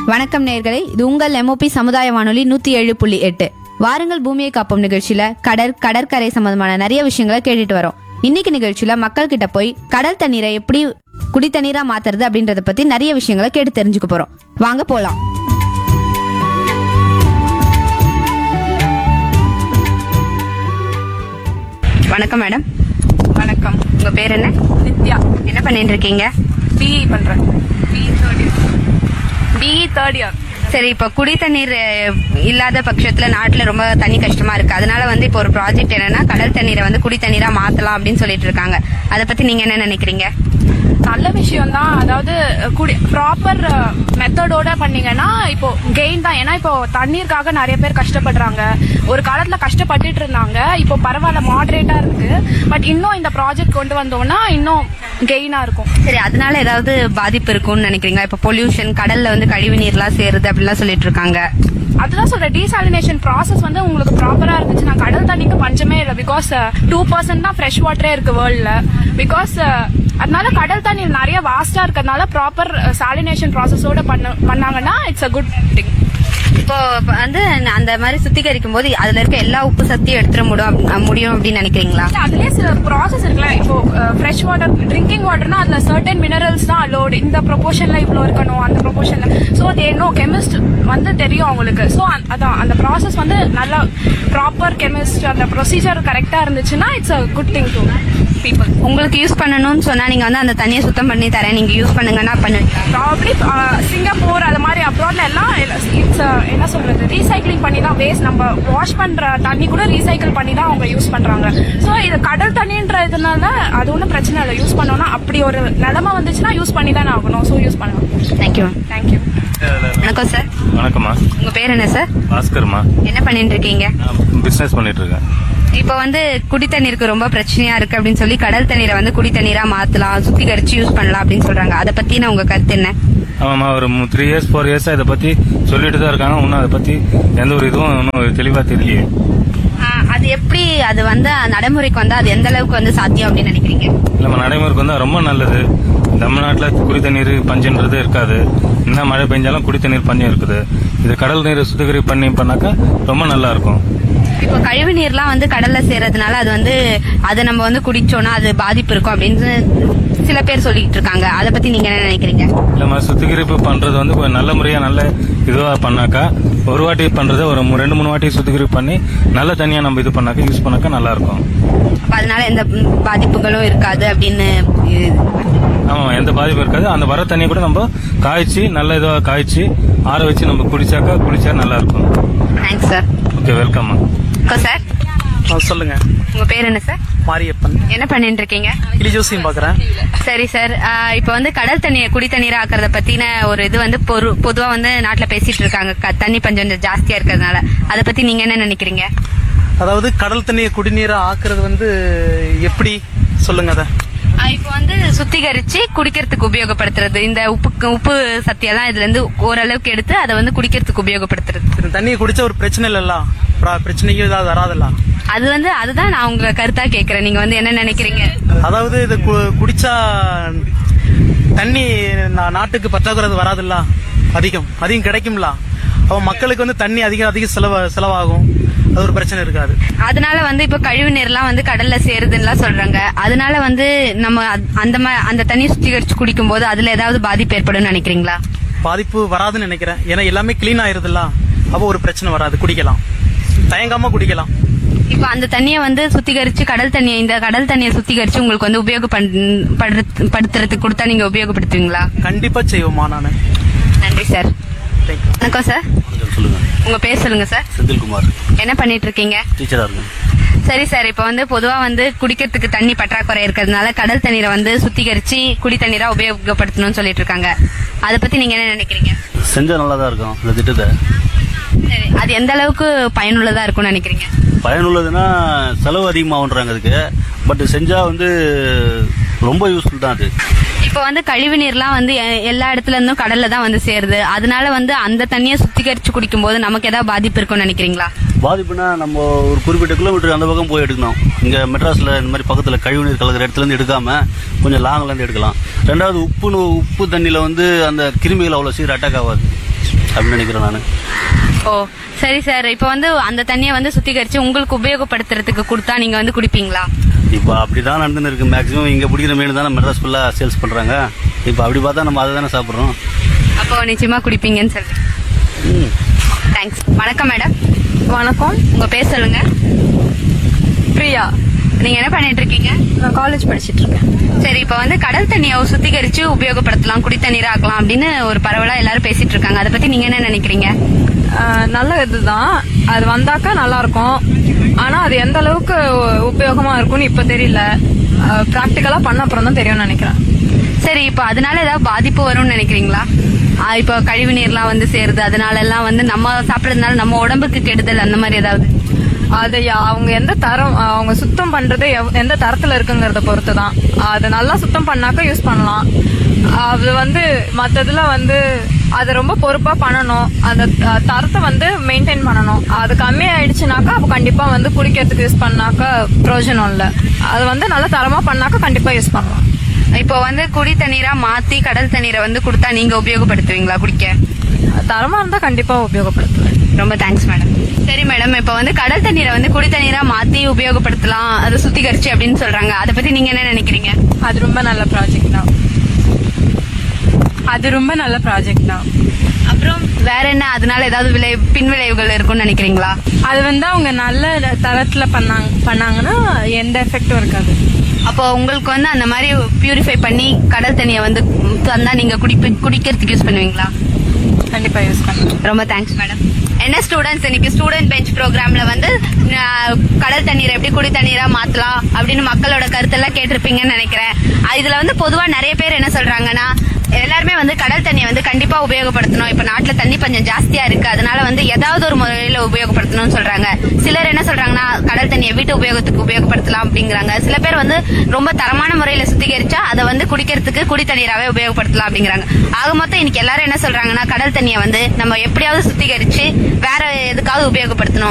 வணக்கம் நேர்களே இது உங்கள் எம்ஓபி சமுதாய வானொலி நூத்தி ஏழு புள்ளி எட்டு வாருங்கள் பூமியை காப்போம் நிகழ்ச்சியில கடல் கடற்கரை சம்பந்தமான நிறைய விஷயங்களை கேட்டுட்டு வரோம் இன்னைக்கு நிகழ்ச்சியில மக்கள் கிட்ட போய் கடல் தண்ணீரை எப்படி குடி தண்ணீரா மாத்துறது அப்படின்றத பத்தி நிறைய விஷயங்களை கேட்டு தெரிஞ்சுக்க போறோம் வாங்க போலாம் வணக்கம் மேடம் வணக்கம் உங்க பேர் என்ன நித்யா என்ன பண்ணிட்டு இருக்கீங்க பிஇ பண்றேன் BE third year BE third year சரி இப்போ குடி தண்ணீர் அஹ், இல்லாத பட்சத்துல நாட்டுல ரொம்ப தண்ணி கஷ்டமா இருக்கு அதனால வந்து இப்போ ஒரு ப்ராஜெக்ட் என்னன்னா கடல் தண்ணீரை வந்து குடி தண்ணீரா மாத்தலாம் அப்படின்னு சொல்லிட்டு இருக்காங்க அதை பத்தி நீங்க என்ன நினைக்கிறீங்க நல்ல விஷயம் தான் அதாவது குடி ப்ராப்பர் மெத்தடோட பண்ணீங்கன்னா இப்போ கெயின் தான் ஏன்னா இப்போ தண்ணீருக்காக நிறைய பேர் கஷ்டப்படுறாங்க ஒரு காலத்துல கஷ்டப்பட்டுட்டு இருந்தாங்க இப்போ பரவாயில்ல மாடரேட்டா இருக்கு பட் இன்னும் இந்த ப்ராஜெக்ட் கொண்டு வந்தோம்னா இன்னும் கெயினா இருக்கும் சரி அதனால ஏதாவது பாதிப்பு இருக்கும்னு நினைக்கிறீங்களா இப்போ பொல்யூஷன் கடல்ல வந்து கழிவு நீர்லாம் சேருது அப்படிலாம் சொல்லிட்டு இருக்காங்க அதுதான் சொல்ற டீசாலினேஷன் ப்ராசஸ் வந்து உங்களுக்கு ப்ராப்பரா இருந்துச்சுன்னா கடல் தண்ணிக்கு பஞ்சமே இல்லை பிகாஸ் டூ பர்சன்ட் தான் ஃப்ரெஷ் வாட்டரே இருக்கு வேர்ல்ட்ல பிகாஸ் அதனால கடல் தண்ணி நிறைய வாஸ்டா இருக்கிறதுனால ப்ராப்பர் சாலினேஷன் ப்ராசஸோட பண்ண பண்ணாங்கன்னா இட்ஸ் அ குட் திங் இப்போ இப்ப வந்து அந்த மாதிரி சுத்திகரிக்கும் போது அதுல இருக்க எல்லா உப்பு சக்தியும் எடுத்துட முடியும் அப்~ முடியும் அப்படின்னு நினைக்கிறீங்களா அதுலயே சில ப்ராசஸ் இருக்குல்ல இப்போ ஃப்ரெஷ் வாட்டர் ட்ரிங்கிங் வாட்டர்னா அதுல சர்டன் மினரல்ஸ் தான் அலோடு இந்த ப்ரொபோர்ஷன்ல இவ்வளோ இருக்கணும் அந்த ப்ரொபோர்ஷன்ல ஸோ தே நோ கெமிஸ்ட் வந்து தெரியும் அவங்களுக்கு ஸோ அதான் அந்த ப்ராசஸ் வந்து நல்லா ப்ராப்பர் கெமிஸ்ட் அந்த ப்ரொசீஜர் கரெக்டா இருந்துச்சுன்னா it's a good thing to people உங்களுக்கு யூஸ் பண்ணணும்னு சொன்னா நீங்க வந்து அந்த தண்ணியை சுத்தம் பண்ணி தரேன் நீங்க யூஸ் பண்ணுங்கன்னா பண்ணுவீங்களா ப்ராப்ளி சிங்கப்பூர் அது மாதிரி அப்ராட்ல எல்லாம் இட்ஸ் என்ன சொல்றது ரீசைக்ளிங் பண்ணி தான் வேஸ்ட் நம்ம வாஷ் பண்ற தண்ணி கூட ரீசைக்கிள் பண்ணி தான் அவங்க யூஸ் பண்றாங்க ஸோ இது கடல் தண்ணின்றதுனால அது ஒன்றும் பிரச்சனை இல்லை யூஸ் பண்ணோம்னா அப்படி ஒரு நிலைமை வந்துச்சுன்னா யூஸ் பண்ணி தானே ஆகணும் ஸோ யூஸ் பண்ணலாம் தேங்க்யூ தேங்க்யூ வணக்கம் சார் வணக்கம்மா உங்க பேர் என்ன சார் பாஸ்கர்மா என்ன பண்ணிட்டு இருக்கீங்க நான் பிசினஸ் பண்ணிட்டு இருக்கேன் இப்போ வந்து குடி தண்ணீருக்கு ரொம்ப பிரச்சனையா இருக்கு அப்படின்னு சொல்லி கடல் தண்ணீரை வந்து குடி தண்ணீரா மாத்தலாம் சுத்திகரிச்சு யூஸ் பண்ணலாம் அப்படின்னு சொல்றாங்க அதை பத்தின உங்க கருத்து என்ன ஆமாம்மா ஒரு த்ரீ இயர்ஸ் ஃபோர் இயர்ஸா இதை பத்தி சொல்லிட்டு தான் இருக்காங்க இன்னும் அதை பத்தி எந்த ஒரு இதுவும் இன்னும் தெளிவா தெரியலையே ஆஹ், அது எப்படி அது வந்து நடைமுறைக்கு வந்து அது எந்த அளவுக்கு வந்து சாத்தியம் அப்படின்னு நினைக்கிறீங்க நம்ம நடைமுறைக்கு வந்தா ரொம்ப நல்லது தமிழ்நாட்டில் குடி தண்ணீர் பஞ்சுன்றது இருக்காது என்ன மழை பெஞ்சாலும் குடி தண்ணீர் பஞ்சம் இருக்குது இது கடல் நீரை சுத்திகரிப்பு பண்ணி பண்ணாக்கா ரொம்ப நல்லா இருக்கும் இப்போ கழிவு நீர்லாம் வந்து கடல்ல சேர்றதுனால அது வந்து அதை நம்ம வந்து குடிச்சோம்னா அது பாதிப்பு இருக்கும் அப்படின்னு சில பேர் சொல்லிட்டு இருக்காங்க அதை பத்தி நீங்க என்ன நினைக்கிறீங்க இல்லம்மா சுத்திகரிப்பு பண்றது வந்து கொஞ்சம் நல்ல முறையா நல்ல இதுவா பண்ணாக்கா ஒரு வாட்டி பண்றதை ஒரு மூ- ரெண்டு மூணு வாட்டி சுத்திகரிப்பு பண்ணி நல்ல தண்ணியா நம்ம இது பண்ணாக்கா யூஸ் பண்ணாக்கா நல்லா இருக்கும் அப்ப அதனால எந்த ம், பாதிப்புகளும் இருக்காது அப்படின்னு இது- ஆமா எந்த பாதிப்பும் இருக்காது அந்த வர தண்ணியை கூட நம்ம காய்ச்சி நல்ல இதுவா காய்ச்சி ஆற வச்சு நம்ம குடிச்சாக்கா குடிச்சா நல்லா இருக்கும் thanks sir okay welcome sir ஆ, சொல்லுங்க உங்க பேர் என்ன சார் மாரியப்பன் என்ன பண்ணிட்டு இருக்கீங்க கிளி ஜோசியம் பாக்குறேன் சரி சார் ஆஹ் இப்போ வந்து கடல் தண்ணியை குடி தண்ணீரா ஆக்குறத பத்தின ஒரு இது வந்து பொரு பொதுவா வந்து நாட்டுல பேசிட்டு இருக்காங்க க- தண்ணி பஞ்சம் கொஞ்சம் ஜாஸ்தியா இருக்கிறதுனால அதை பத்தி நீங்க என்ன நினைக்கிறீங்க அதாவது கடல் தண்ணியை குடிநீரா ஆக்குறது வந்து எப்படி சொல்லுங்க அத ஆஹ் இப்போ வந்து சுத்திகரிச்சு குடிக்கிறதுக்கு உபயோகப்படுத்துறது இந்த உப்பு உப்பு சத்தியெல்லாம் இதுல இருந்து ஓரளவுக்கு எடுத்து அதை வந்து குடிக்கிறதுக்கு உபயோகப்படுத்துறது இந்த தண்ணியை குடிச்சா ஒரு பிரச்சனை இல்லல்ல பிர- பிரச்சனையும் ஏதாவது வராதுல்ல அது வந்து அதுதான் நான் உங்க கருத்தா கேக்குறேன் நீங்க வந்து என்ன நினைக்கிறீங்க அதாவது இது கு- குடிச்சா தண்ணி நா- நாட்டுக்கு பற்றாக்குறை அது வராதுல்ல அதிகம் அதிகம் கிடைக்கும்ல அப்ப மக்களுக்கு வந்து தண்ணி அதிகம் அதிகம் செலவு செலவாகும் அது ஒரு பிரச்சனை இருக்காது அதனால வந்து இப்ப கழிவு நீர்லாம் வந்து கடல்ல சேருதுன்னுலாம் சொல்றாங்க அதனால வந்து நம்ம அத்- அந்த மா- அந்த தண்ணி சுத்திகரிச்சு குடிக்கும் போது அதுல ஏதாவது பாதிப்பு ஏற்படும் நினைக்கிறீங்களா பாதிப்பு வராதுன்னு நினைக்கிறேன் ஏன்னா எல்லாமே கிளீன் ஆயிருதுல்ல அப்போ ஒரு பிரச்சனை வராது குடிக்கலாம் தயங்காம குடிக்கலாம் இப்ப அந்த தண்ணியை வந்து சுத்திகரிச்சு கடல் தண்ணியை இந்த கடல் தண்ணியை சுத்திகரிச்சு உங்களுக்கு வந்து உபயோகப்படுத்துறதுக்கு கொடுத்தா நீங்க உபயோகப்படுத்துவீங்களா கண்டிப்பா செய்வோமா நானு நன்றி சார் தேங்க்யூ வணக்கம் சார் சொல்லுங்க உங்க பேர் சொல்லுங்க சார் செந்தில்குமார் என்ன பண்ணிட்டு இருக்கீங்க டீச்சரா இருக்கேன் சரி சார் இப்ப வந்து பொதுவா வந்து குடிக்கிறதுக்கு தண்ணி பற்றாக்குறை இருக்கிறதுனால கடல் தண்ணீரை வந்து சுத்திகரிச்சு குடி தண்ணீரா உபயோகப்படுத்தணும்னு சொல்லிட்டு இருக்காங்க அதை பத்தி நீங்க என்ன நினைக்கிறீங்க செஞ்சா நல்லா தான் இருக்கும் இந்த திட்டத்தை சரி அது எந்த அளவுக்கு பயனுள்ளதா இருக்கும்னு நினைக்கிறீங்க பயனுள்ளதுன்னா செலவு அதிகமாகன்றாங்க அதுக்கு பட் செஞ்சா வந்து ரொம்ப யூஸ்ஃபுல் தான் அது இப்ப வந்து கழிவு நீர்லாம் வந்து எ- எல்லா இடத்துல இருந்தும் கடல்ல தான் வந்து சேருது அதனால வந்து அந்த தண்ணியை சுத்திகரிச்சு குடிக்கும் போது நமக்கு ஏதாவது பாதிப்பு இருக்கும்னு நினைக்கிறீங்களா பாதிப்புனா நம்ம ஒரு குறிப்பிட்ட கிலோமீட்டர் அந்த பக்கம் போய் எடுக்கணும் இங்க மெட்ராஸ்ல இந்த மாதிரி பக்கத்துல கழிவுநீர் கலக்கிற இடத்துல இருந்து எடுக்காம கொஞ்சம் லாங்ல இருந்து எடுக்கலாம் ரெண்டாவது உப்பு உப்பு தண்ணியில வந்து அந்த கிருமிகள் அவ்வளவு சீர் அட்டாக் ஆகாது அப்படின்னு நினைக்கிறேன் நான் ஓ சரி சார் இப்போ வந்து அந்த தண்ணியை வந்து சுத்திகரிச்சு உங்களுக்கு உபயோகப்படுத்துறதுக்கு கொடுத்தா நீங்க வந்து குடிப்பீங்களா இப்போ அப்படிதான் நடந்துன்னு இருக்கு மேக்ஸிமம் இங்க பிடிக்கிற மீன் தானே மெட்ராஸ் ஃபுல்லா சேல்ஸ் பண்றாங்க இப்போ அப்படி பார்த்தா நம்ம அதை தானே சாப்பிட்றோம் அப்போ நிச்சயமா குடிப்பீங்கன்னு சொல்றேன் தேங்க்ஸ் வணக்கம் மேடம் வணக்கம் உங்க பேர் சொல்லுங்க பிரியா நீங்க என்ன பண்ணிட்டு இருக்கீங்க நான் காலேஜ் படிச்சிட்டு இருக்கேன் சரி இப்ப வந்து கடல் தண்ணியை சுத்திகரிச்சு உபயோகப்படுத்தலாம் குடித்தண்ணீர் ஆக்கலாம் அப்படின்னு ஒரு பரவலா எல்லாரும் பேசிட்டு இருக்காங்க அதை பத்தி நீங்க என்ன நினைக்கிறீங்க ஆஹ் நல்ல இதுதான் அது வந்தாக்கா நல்லா இருக்கும் ஆனா அது எந்த அளவுக்கு உபயோகமா இருக்கும்னு இப்ப தெரியல பிராக்டிக்கலா பண்ண அப்புறம் தான் தெரியும்னு நினைக்கிறேன் சரி இப்ப அதனால ஏதாவது பாதிப்பு வரும்னு நினைக்கிறீங்களா ஆ, இப்போ கழிவு நீர்லாம் வந்து சேருது அதனால எல்லாம் வந்து நம்ம சாப்பிடறதுனால நம்ம உடம்புக்கு கெடுதல் அந்த மாதிரி ஏதாவது அது யா- அவங்க எந்த தரம் அவங்க சுத்தம் பண்றது எவ்- எந்த தரத்துல இருக்குங்கறத பொறுத்து தான் அது நல்லா சுத்தம் பண்ணாக்க யூஸ் பண்ணலாம் அது வந்து மத்ததுல வந்து அது ரொம்ப பொறுப்பா பண்ணணும் அந்த த- தரத்தை வந்து மெயின்டைன் பண்ணணும் அது கம்மி ஆயிடுச்சுனாக்கா அப்ப கண்டிப்பா வந்து குடிக்கிறதுக்கு யூஸ் பண்ணாக்கா பிரயோஜனம் இல்ல அது வந்து நல்ல தரமா பண்ணாக்கா கண்டிப்பா யூஸ் பண்ணலாம் இப்போ வந்து குடி தண்ணீரா மாத்தி கடல் தண்ணீரை வந்து கொடுத்தா நீங்க உபயோகப்படுத்துவீங்களா குடிக்க தரமா இருந்தா கண்டிப்பா உபயோகப்படுத்துவேன் ரொம்ப தேங்க்ஸ் மேடம் சரி மேடம் இப்போ வந்து கடல் தண்ணீரை வந்து குடி தண்ணீரா மாத்தி உபயோகப்படுத்தலாம் அதை சுத்திகரிச்சு அப்படின்னு சொல்றாங்க அதை பத்தி நீங்க என்ன நினைக்கிறீங்க அது ரொம்ப நல்ல ப்ராஜெக்ட் தான் அது ரொம்ப நல்ல ப்ராஜெக்ட் தான் அப்புறம் வேற என்ன அதனால ஏதாவது விளை பின்விளைவுகள் இருக்கும்னு நினைக்கிறீங்களா அது வந்து அவங்க நல்ல தரத்துல பண்ணாங்க பண்ணாங்கன்னா எந்த எஃபெக்டும் இருக்காது அப்போ உங்களுக்கு வந்து அந்த மாதிரி பியூரிஃபை பண்ணி கடல் தண்ணியை வந்து தந்தா நீங்க குடிப்பி குடிக்கிறதுக்கு யூஸ் பண்ணுவீங்களா கண்டிப்பா யூஸ் பண்ணுவேன் ரொம்ப தேங்க்ஸ் மேடம் என்ன ஸ்டூடெண்ட்ஸ் இன்னைக்கு ஸ்டூடெண்ட் பெஞ்ச் ப்ரோக்ராம்ல வந்து அஹ், கடல் தண்ணீரை எப்படி குடி தண்ணீரா மாத்தலாம் அப்படின்னு மக்களோட கருத்தெல்லாம் கேட்டிருப்பீங்கன்னு நினைக்கிறேன் அஹ், இதுல வந்து பொதுவா நிறைய பேர் என்ன சொல்றாங்கன்னா எல்லாருமே வந்து கடல் தண்ணியை வந்து கண்டிப்பா உபயோகப்படுத்தணும் இப்ப நாட்டுல தண்ணி பஞ்சம் ஜாஸ்தியா இருக்கு அதனால வந்து ஏதாவது ஒரு முறையில உபயோகப்படுத்தணும்னு சொல்றாங்க சிலர் என்ன சொல்றாங்கன்னா கடல் தண்ணியை வீட்டு உபயோகத்துக்கு உபயோகப்படுத்தலாம் அப்படிங்கிறாங்க சில பேர் வந்து ரொம்ப தரமான முறையில சுத்திகரிச்சா அதை வந்து குடிக்கிறதுக்கு குடி தண்ணீராவே உபயோகப்படுத்தலாம் அப்படிங்கிறாங்க ஆக மொத்தம் இன்னைக்கு எல்லாரும் என்ன சொல்றாங்கன்னா கடல் தண்ணியை வந்து நம்ம எப்படியாவது சுத்திகரிச்சு வேற எதுக்காவது உபயோகப்படுத்தணும்